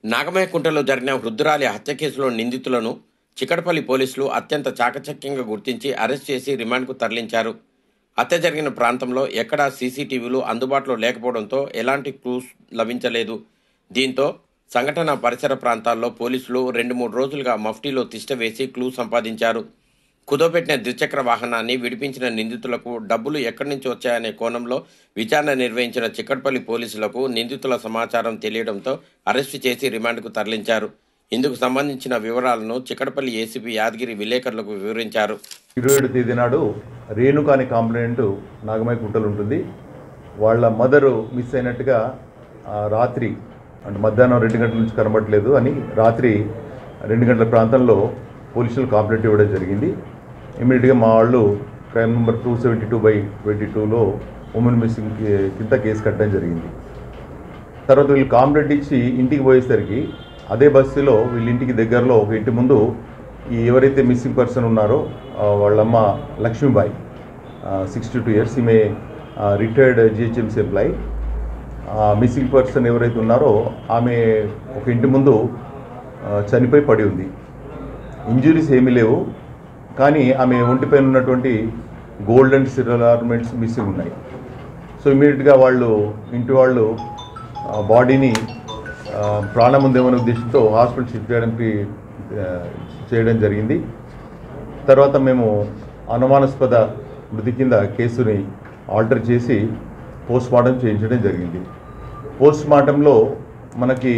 నాగమయ్యకుంటలో జరిగిన వృద్ధురాలి హత్య కేసులో నిందితులను చికటపల్లి పోలీసులు అత్యంత చాకచక్యంగా గుర్తించి అరెస్ట్ చేసి రిమాండ్కు తరలించారు హత్య జరిగిన ప్రాంతంలో ఎక్కడా సీసీటీవీలు అందుబాటులో లేకపోవడంతో ఎలాంటి క్లూస్ లభించలేదు దీంతో సంఘటన పరిసర ప్రాంతాల్లో పోలీసులు రెండు మూడు రోజులుగా మఫ్టీలో తిష్ట వేసి క్లూ సంపాదించారు కుదోపెట్టిన ద్విచక్ర వాహనాన్ని విడిపించిన నిందితులకు డబ్బులు ఎక్కడి నుంచి వచ్చాయనే కోణంలో విచారణ నిర్వహించిన చిక్కడపల్లి పోలీసులకు నిందితుల సమాచారం తెలియడంతో అరెస్టు చేసి రిమాండ్కు తరలించారు ఇందుకు సంబంధించిన వివరాలను చిక్కడపల్లి ఏసీపీ యాదగిరి విలేకరులకు వివరించారు ఇరవై ఏడు తేదీ నాడు రేణుక అనే కాంప్లైంట్ నాగమయ్య కుంటలు ఉంటుంది వాళ్ళ మదరు మిస్ అయినట్టుగా ఆ, రాత్రి అంటే మధ్యాహ్నం రెండు గంటల నుంచి కనబడట్లేదు అని రాత్రి రెండు గంటల ప్రాంతంలో పోలీసులు కంప్లైంట్ ఇవ్వడం జరిగింది ఇమీడియట్గా మా వాళ్ళు crime number two seventy two by twenty టూలో ఉమెన్ మిస్సింగ్ కింద కేసు కట్టడం జరిగింది తర్వాత వీళ్ళు కాంప్లైంట్ ఇచ్చి ఇంటికి పోయేసరికి అదే బస్సులో వీళ్ళ ఇంటికి దగ్గరలో ఒక ఇంటి ముందు ఈ ఎవరైతే మిస్సింగ్ పర్సన్ ఉన్నారో ఆ, వాళ్ళమ్మ లక్ష్మీబాయి సిక్స్టీ టూ ఇయర్స్ ఈమె retired GHMC employee missing person ఎవరైతే ఉన్నారో ఆమె ఒక ఇంటి ముందు ఆ, చనిపోయి పడి ఉంది ఇంజురీస్ ఏమీ లేవు కానీ ఆమె ఒంటిపైన ఉన్నటువంటి gold and silver ornaments missing ఉన్నాయి సో ఇమీడియట్గా వాళ్ళు ఇంటి వాళ్ళు ఆ, బాడీని ఆ, ప్రాణం ఉందేమనే ఉద్దేశంతో హాస్పిటల్ షిఫ్ట్ చేయడానికి ఆ, చేయడం జరిగింది తర్వాత మేము అనుమానాస్పద మృతి కింద కేసుని ఆల్టర్ చేసి పోస్ట్ మార్టం చేయించడం జరిగింది పోస్ట్ మార్టంలో మనకి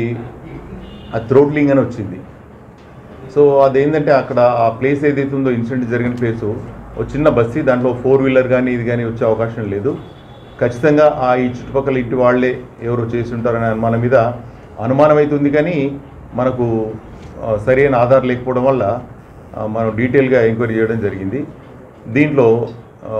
ఆ థ్రోట్లింగ్ అని వచ్చింది సో అదేంటంటే అక్కడ ఆ ప్లేస్ ఏదైతే ఉందో ఇన్సిడెంట్ జరిగిన ప్లేసు ఒక చిన్న బస్సీ దాంట్లో ఫోర్ వీలర్ కానీ ఇది కానీ వచ్చే అవకాశం లేదు ఖచ్చితంగా ఆ ఈ చుట్టుపక్కల ఇంటి వాళ్ళే ఎవరు చేసి ఉంటారనే అనుమానం మీద అనుమానం అయితే ఉంది కానీ మనకు ఆ, సరైన ఆధారం లేకపోవడం వల్ల ఆ, మనం డీటెయిల్గా ఎంక్వైరీ చేయడం జరిగింది దీంట్లో ఆ,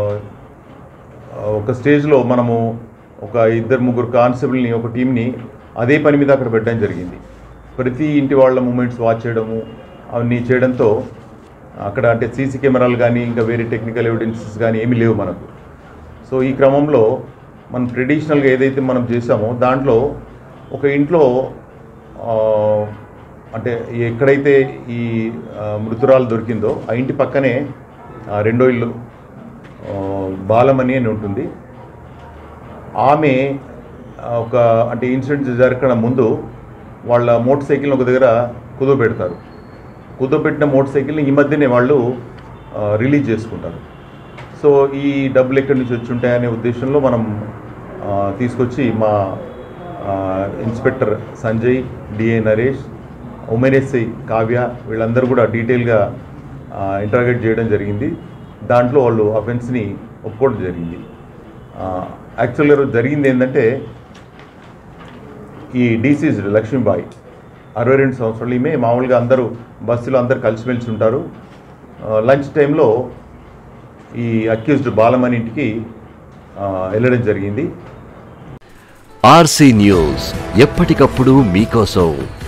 ఒక స్టేజ్లో మనము ఒక ఇద్దరు ముగ్గురు కానిస్టేబుల్ని ఒక టీంని అదే పని మీద అక్కడ పెట్టడం జరిగింది ప్రతి ఇంటి వాళ్ళ మూమెంట్స్ వాచ్ చేయడము అవన్నీ చేయడంతో అక్కడ అంటే సీసీ కెమెరాలు కానీ ఇంకా వేరే టెక్నికల్ ఎవిడెన్సెస్ కానీ ఏమీ లేవు మనకు సో ఈ క్రమంలో మనం ట్రెడిషనల్గా ఏదైతే మనం చేసామో దాంట్లో ఒక ఇంట్లో ఆ, అంటే ఎక్కడైతే ఈ ఆ, మృతురాలు దొరికిందో ఆ ఇంటి పక్కనే ఆ, రెండో ఇల్లు ఆ, బాలమణి అని ఉంటుంది ఆమె ఆ, ఒక అంటే ఇన్సిడెంట్ జరగడం ముందు వాళ్ళ మోటార్ సైకిల్ని ఒక దగ్గర కుదోబెడతారు కుదోబెట్టిన మోటార్ సైకిల్ని ఈ మధ్యనే వాళ్ళు ఆ, రిలీజ్ చేసుకుంటారు సో ఈ డబ్బులు ఎక్కడి నుంచి వచ్చి ఉంటాయనే ఉద్దేశంలో మనం ఆ, తీసుకొచ్చి మా ఆ, inspector Sanjay DA Naresh women SI Kavya వీళ్ళందరూ కూడా డీటెయిల్గా ఇంటరాగేట్ చేయడం జరిగింది దాంట్లో వాళ్ళు అఫెన్స్ని ఒప్పుకోవడం జరిగింది యాక్చువల్గా జరిగింది ఏంటంటే ఈ డీసీజ్డ్ లక్ష్మీబాయి అరవై రెండు సంవత్సరాలు ఈమె మామూలుగా అందరూ బస్సులో అందరు కలిసిమెలిసి ఉంటారు ఆ, లంచ్ టైంలో ఈ అక్యూజ్డ్ బాలమణి ఇంటికి ఆ, వెళ్ళడం జరిగింది ఆర్సీ న్యూస్ ఎప్పటికప్పుడు మీకోసం